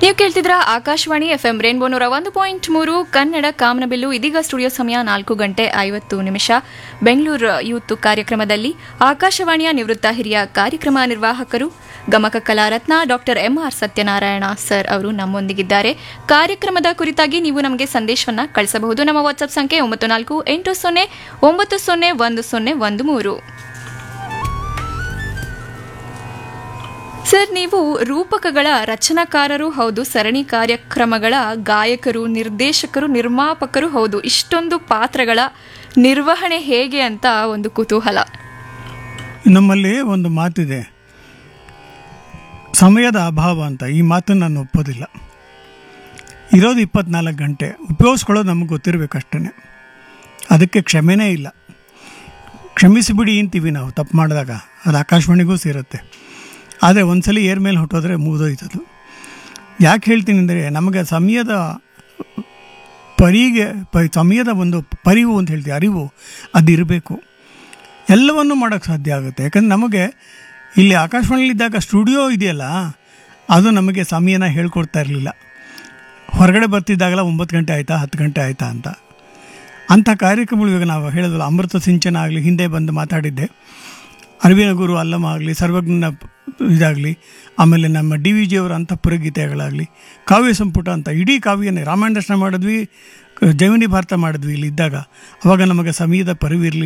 ನೀವು ಕೇಳ್ತಿದ್ರ Akashvani F M rainbow ನೂರ ಒಂದು ಪಾಯಿಂಟ್ ಮೂರು ಕನ್ನಡ ಕಾಮನಬಿಲ್ಲು ಇದೀಗ ಸ್ಟುಡಿಯೋ ಸಮಯ ನಾಲ್ಕು ಗಂಟೆ ಐವತ್ತು ನಿಮಿಷ ಬೆಂಗಳೂರು ಯೂತ್ ಕಾರ್ಯಕ್ರಮದಲ್ಲಿ ಆಕಾಶವಾಣಿಯ ನಿವೃತ್ತ ಹಿರಿಯ ಕಾರ್ಯಕ್ರಮ ನಿರ್ವಾಹಕರು ಗಮಕ ಕಲಾರತ್ನ ಡಾಕ್ಟರ್ ಎಂಆರ್ ಸತ್ಯನಾರಾಯಣ ಸರ್ ಅವರು ನಮ್ಮೊಂದಿಗಿದ್ದಾರೆ ಕಾರ್ಯಕ್ರಮದ ಕುರಿತಾಗಿ ನೀವು ನಮಗೆ ಸಂದೇಶವನ್ನ ಕಳಿಸಬಹುದು ನಮ್ಮ ವಾಟ್ಸ್ಆಪ್ ಸಂಖ್ಯೆ ಒಂಬತ್ತು ನಾಲ್ಕು ಎಂಟು ಸೊನ್ನೆ ಒಂಬತ್ತು ಸೊನ್ನೆ ಒಂದು ಸೊನ್ನೆ ಒಂದು ಮೂರು ಸರ್ ನೀವು ರೂಪಕಗಳ ರಚನಾಕಾರರು ಹೌದು ಸರಣಿ ಕಾರ್ಯಕ್ರಮಗಳ ಗಾಯಕರು ನಿರ್ದೇಶಕರು ನಿರ್ಮಾಪಕರು ಹೌದು ಇಷ್ಟೊಂದು ಪಾತ್ರಗಳ ನಿರ್ವಹಣೆ ಹೇಗೆ ಅಂತ ಒಂದು ಕುತೂಹಲ ನಮ್ಮಲ್ಲಿ ಒಂದು ಮಾತಿದೆ ಸಮಯದ ಅಭಾವ ಅಂತ ಈ ಮಾತನ್ನು ನಾನು ಒಪ್ಪೋದಿಲ್ಲ ಇರೋದು ಇಪ್ಪತ್ನಾಲ್ಕು ಗಂಟೆ ಉಪಯೋಗಿಸ್ಕೊಳ್ಳೋದು ನಮಗೆ ಗೊತ್ತಿರಬೇಕಷ್ಟೇ ಅದಕ್ಕೆ ಕ್ಷಮೆನೇ ಇಲ್ಲ ಕ್ಷಮಿಸಿಬಿಡಿ ಅಂತೀವಿ ನಾವು ತಪ್ಪು ಮಾಡಿದಾಗ ಅದು ಆಕಾಶವಾಣಿಗೂ ಸೇರುತ್ತೆ ಆದರೆ ಒಂದ್ಸಲಿ ಏರ್ ಮೇಲೆ ಹೊಟ್ಟೋದ್ರೆ ಮುಗಿದೋಯ್ತದು ಯಾಕೆ ಹೇಳ್ತೀನಿ ಅಂದರೆ ನಮಗೆ ಸಮಯದ ಪರಿಗೆ ಪ ಸಮಯದ ಒಂದು ಪರಿವು ಅಂತ ಹೇಳ್ತೀವಿ ಅರಿವು ಅದಿರಬೇಕು ಎಲ್ಲವನ್ನೂ ಮಾಡೋಕ್ಕೆ ಸಾಧ್ಯ ಆಗುತ್ತೆ ಯಾಕಂದ್ರೆ ನಮಗೆ ಇಲ್ಲಿ ಆಕಾಶವಾಣಿಲಿದ್ದಾಗ ಸ್ಟುಡಿಯೋ ಇದೆಯಲ್ಲ ಅದು ನಮಗೆ ಸಮಯನ ಹೇಳ್ಕೊಡ್ತಾ ಇರಲಿಲ್ಲ ಹೊರಗಡೆ ಬರ್ತಿದ್ದಾಗಲ ಒಂಬತ್ತು ಗಂಟೆ ಆಯಿತಾ ಹತ್ತು ಗಂಟೆ ಆಯಿತಾ ಅಂತ ಅಂಥ ಕಾರ್ಯಕ್ರಮಗಳು ಇವಾಗ ನಾವು ಹೇಳಿದ್ವಲ್ಲ ಅಮೃತ ಸಿಂಚನ ಆಗಲಿ ಹಿಂದೆ ಬಂದು ಮಾತಾಡಿದ್ದೆ ಅರವಿನ ಗುರು ಅಲ್ಲಮ ಆಗಲಿ ಸರ್ವಜ್ಞನ ಇದಾಗಲಿ ಆಮೇಲೆ ನಮ್ಮ ಡಿ ವಿ ಜಿಯವರ ಅಂತಃಪುರ ಗೀತೆಗಳಾಗಲಿ ಕಾವ್ಯ ಸಂಪುಟ ಅಂತ ಇಡೀ ಕಾವ್ಯನೇ ರಾಮಾಯಣ ದರ್ಶನ ಮಾಡಿದ್ವಿ ಜೈಮಿನಿ ಭಾರತ ಮಾಡಿದ್ವಿ ಇಲ್ಲಿ ಇದ್ದಾಗ ಅವಾಗ ನಮಗೆ ಸಮಯದ ಪರಿವಿರಲಿಲ್ಲ